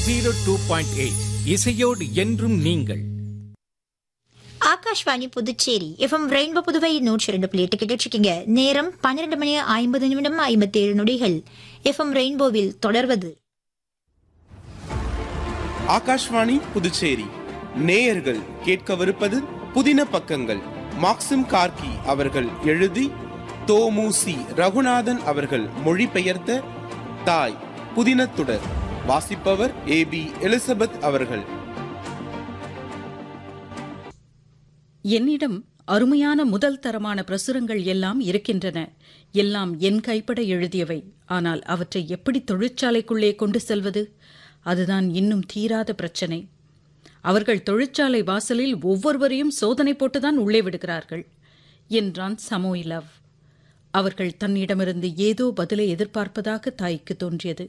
zero two point eight இசையோடு என்றும் நீங்கள் ஆகாஷ்வாணி புதுச்சேரி எஃப்எம் ரெயின்போ புதுவை நூற்றி ரெண்டு புள்ளி எட்டு கேட்டுருக்கீங்க நேரம் பன்னிரண்டு மணி ஐம்பது நிமிடம் ஐம்பத்தி ஏழு நொடிகள் எஃப்எம் ரெயின்போவில் தொடர்வது ஆகாஷ்வாணி புதுச்சேரி நேயர்கள் கேட்கவிருப்பது புதின பக்கங்கள் மாக்சிம் கார்கி அவர்கள் எழுதி தோமுசி ரகுநாதன் அவர்கள் மொழிபெயர்த்த தாய் புதினத்துடர் வாசிப்பவர் ஏ பி எலிசபெத் அவர்கள் என்னிடம் அருமையான முதல் தரமான பிரசுரங்கள் எல்லாம் இருக்கின்றன எல்லாம் என் கைப்பட எழுதியவை ஆனால் அவற்றை எப்படி தொழிற்சாலைக்குள்ளே கொண்டு செல்வது அதுதான் இன்னும் தீராத பிரச்சனை அவர்கள் தொழிற்சாலை வாசலில் ஒவ்வொருவரையும் சோதனை போட்டுதான் உள்ளே விடுகிறார்கள் என்றான் சமோயிலவ் அவர்கள் தன்னிடமிருந்து ஏதோ பதிலை எதிர்பார்ப்பதாக தாய்க்கு தோன்றியது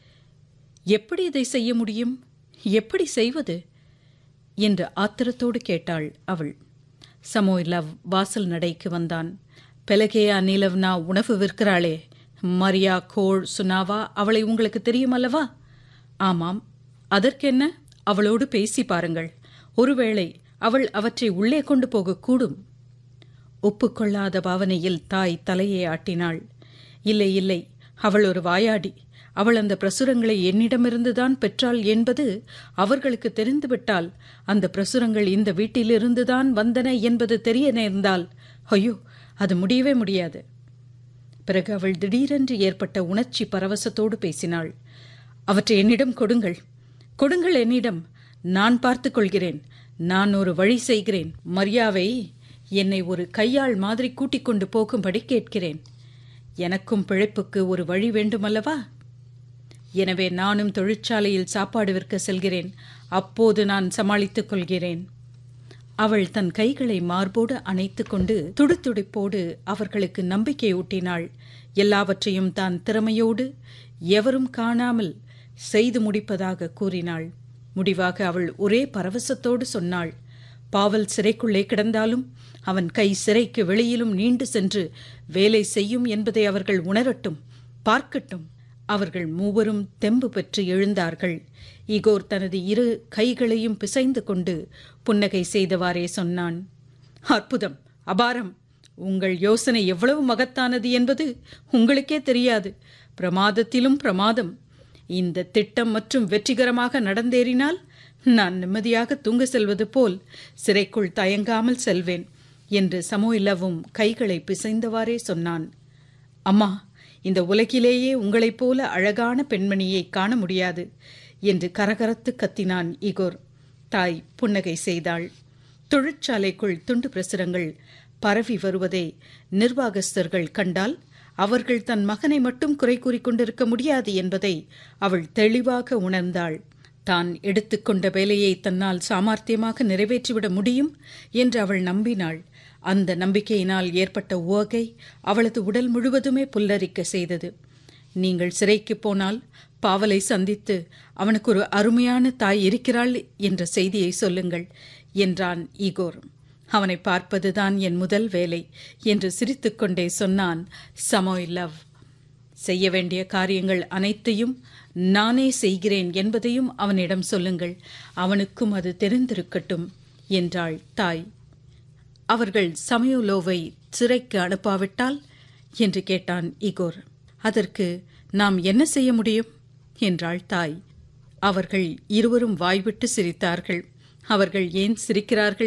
எப்படி இதை செய்ய முடியும் எப்படி செய்வது என்று ஆத்திரத்தோடு கேட்டாள் அவள் சமோயிலவ் வாசல் நடைக்கு வந்தான் பெலகேயா நிலவ்னா உணவு விற்கிறாளே மரியா கோள் சுனாவா அவளை உங்களுக்கு தெரியும் அல்லவா ஆமாம் அதற்கென்ன அவளோடு பேசி பாருங்கள் ஒருவேளை அவள் அவற்றை உள்ளே கொண்டு போகக்கூடும் ஒப்புக்கொள்ளாத பாவனையில் தாய் தலையை ஆட்டினாள் இல்லை இல்லை அவள் ஒரு வாயாடி அவள் அந்த பிரசுரங்களை என்னிடமிருந்துதான் பெற்றாள் என்பது அவர்களுக்கு தெரிந்துவிட்டால் அந்த பிரசுரங்கள் இந்த வீட்டிலிருந்துதான் வந்தன என்பது தெரிய நேர்ந்தால் ஐயோ அது முடியவே முடியாது பிறகு அவள் திடீரென்று ஏற்பட்ட உணர்ச்சி பரவசத்தோடு பேசினாள் அவற்றை என்னிடம் கொடுங்கள் கொடுங்கள் என்னிடம் நான் பார்த்துக் கொள்கிறேன் நான் ஒரு வழி செய்கிறேன் மரியாவை என்னை ஒரு கையாள் மாதிரி கூட்டிக் கொண்டு போகும்படி கேட்கிறேன் எனக்கும் பிழைப்புக்கு ஒரு வழி வேண்டுமல்லவா எனவே நானும் தொழிற்சாலையில் சாப்பாடு விற்க செல்கிறேன் அப்போது நான் சமாளித்துக் கொள்கிறேன் அவள் தன் கைகளை மார்போடு அணைத்துக் கொண்டு துடித்துடிப்போடு அவர்களுக்கு நம்பிக்கை ஊட்டினாள் எல்லாவற்றையும் தான் திறமையோடு எவரும் காணாமல் செய்து முடிப்பதாக கூறினாள் முடிவாக அவள் ஒரே பரவசத்தோடு சொன்னாள் பாவல் சிறைக்குள்ளே கிடந்தாலும் அவன் கை சிறைக்கு வெளியிலும் நீண்டு சென்று வேலை செய்யும் என்பதை அவர்கள் உணரட்டும் பார்க்கட்டும் அவர்கள் மூவரும் தெம்பு பெற்று எழுந்தார்கள் இகோர் தனது இரு கைகளையும் பிசைந்து கொண்டு புன்னகை செய்தவாறே சொன்னான் அற்புதம் அபாரம் உங்கள் யோசனை எவ்வளவு மகத்தானது என்பது உங்களுக்கே தெரியாது பிரமாதத்திலும் பிரமாதம் இந்த திட்டம் மற்றும் வெற்றிகரமாக நடந்தேறினால் நான் நிம்மதியாக தூங்க செல்வது போல் சிறைக்குள் தயங்காமல் செல்வேன் என்று சமோயிலவும் கைகளை பிசைந்தவாறே சொன்னான் அம்மா இந்த உலகிலேயே உங்களைப் போல அழகான பெண்மணியை காண முடியாது என்று கரகரத்து கத்தினான் இகோர் தாய் புன்னகை செய்தாள் தொழிற்சாலைக்குள் துண்டு பிரசுரங்கள் பரவி வருவதை நிர்வாகஸ்தர்கள் கண்டால் அவர்கள் தன் மகனை மட்டும் குறை கூறிக்கொண்டிருக்க முடியாது என்பதை அவள் தெளிவாக உணர்ந்தாள் தான் எடுத்துக்கொண்ட வேலையை தன்னால் சாமர்த்தியமாக நிறைவேற்றிவிட முடியும் என்று அவள் நம்பினாள் அந்த நம்பிக்கையினால் ஏற்பட்ட உவகை அவளது உடல் முழுவதுமே புல்லரிக்க செய்தது நீங்கள் சிறைக்கு போனால் பாவலை சந்தித்து அவனுக்கு ஒரு அருமையான தாய் இருக்கிறாள் என்ற செய்தியை சொல்லுங்கள் என்றான் ஈகோர் அவனை பார்ப்பதுதான் என் முதல் வேலை என்று சிரித்துக்கொண்டே சொன்னான் சமோய் லவ் செய்ய வேண்டிய காரியங்கள் அனைத்தையும் நானே செய்கிறேன் என்பதையும் அவனிடம் சொல்லுங்கள் அவனுக்கும் அது தெரிந்திருக்கட்டும் என்றாள் தாய் அவர்கள் சமயோலோவை சிறைக்கு அனுப்பாவிட்டால் என்று கேட்டான் இகோர் அதற்கு நாம் என்ன செய்ய முடியும் என்றாள் தாய் அவர்கள் இருவரும் வாய்விட்டு சிரித்தார்கள் அவர்கள் ஏன் சிரிக்கிறார்கள்